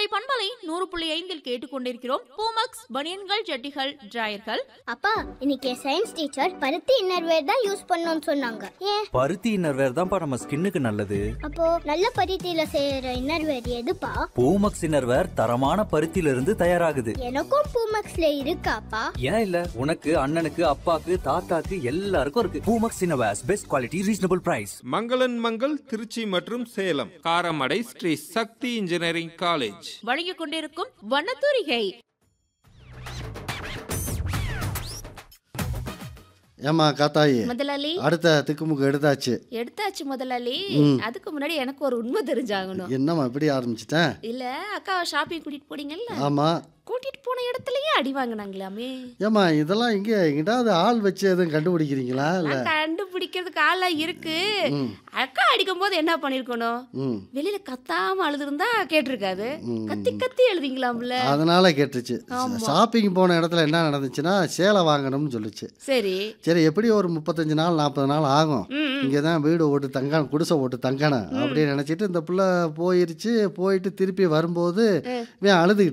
கோடை பண்பலை நூறு புள்ளி ஐந்தில் கேட்டுக்கொண்டிருக்கிறோம் பூமக்ஸ் பனியன்கள் ஜட்டிகள் டிராயர்கள் அப்பா இன்னைக்கு சயின்ஸ் டீச்சர் பருத்தி இன்னர்வேர் தான் யூஸ் பண்ணணும்னு சொன்னாங்க ஏன் பருத்தி இன்னர்வேர் தான்ப்பா நம்ம ஸ்கின்னுக்கு நல்லது அப்போ நல்ல பருத்தியில செய்யற இன்னர்வேர் எதுப்பா பூமக்ஸ் இன்னர்வேர் தரமான பருத்தியில இருந்து தயாராகுது எனக்கும் பூமக்ஸ்ல இருக்காப்பா ஏன் இல்ல உனக்கு அண்ணனுக்கு அப்பாக்கு தாத்தாக்கு எல்லாருக்கும் இருக்கு Poomex innerwears best quality reasonable price மங்களன் மங்கள் திருச்சி மற்றும் சேலம் காரமடை ஸ்ரீ சக்தி இன்ஜினியரிங் காலேஜ் வழங்கிக் கொண்டிருக்கும் வண்ணத்தூரிகை ஏமா காத்தாயி முதலாளி அடுத்த திக்குமுக்கு எடுத்தாச்சு எடுத்தாச்சு முதலாளி அதுக்கு முன்னாடி எனக்கு ஒரு உண்மை தெரிஞ்சாகணும் என்னம்மா இப்படி ஆரம்பிச்சிட்டேன் இல்ல அக்காவை ஷாப்பிங் கூட்டிட்டு போனீங்கல்ல ஆமா கூட்டிட்டு போன இடத்துலயே அடி வாங்கினாங்களாமே ஏமா இதெல்லாம் இங்க எங்கிட்டாவது ஆள் வச்சு எதுவும் கண்டுபிடிக்கிறீங்களா இல்ல நான் கண்டுபிடிக்கிறதுக்கு ஆளா இருக்கு ம். அக்கா அடிக்கும் போது என்ன பண்ணிருக்கணும் ம் வெளியில கத்தாம அழுதுருந்தா கேட்டிருக்காது கத்தி கத்தி எழுதிங்களாம்ல அதனால கேட்டுச்சு ஷாப்பிங் போன இடத்துல என்ன நடந்துச்சுன்னா சேலை வாங்கணும்னு சொல்லுச்சு சரி சரி எப்படி ஒரு முப்பத்தஞ்சு நாள் நாற்பது நாள் ஆகும் இங்கே தான் வீடு ஓட்டு தங்கணும் குடிசை ஓட்டு தங்கணும் அப்படின்னு நினச்சிட்டு இந்த பிள்ளை போயிருச்சு போயிட்டு திருப்பி வரும்போது இவன் அழுதுகிட்டு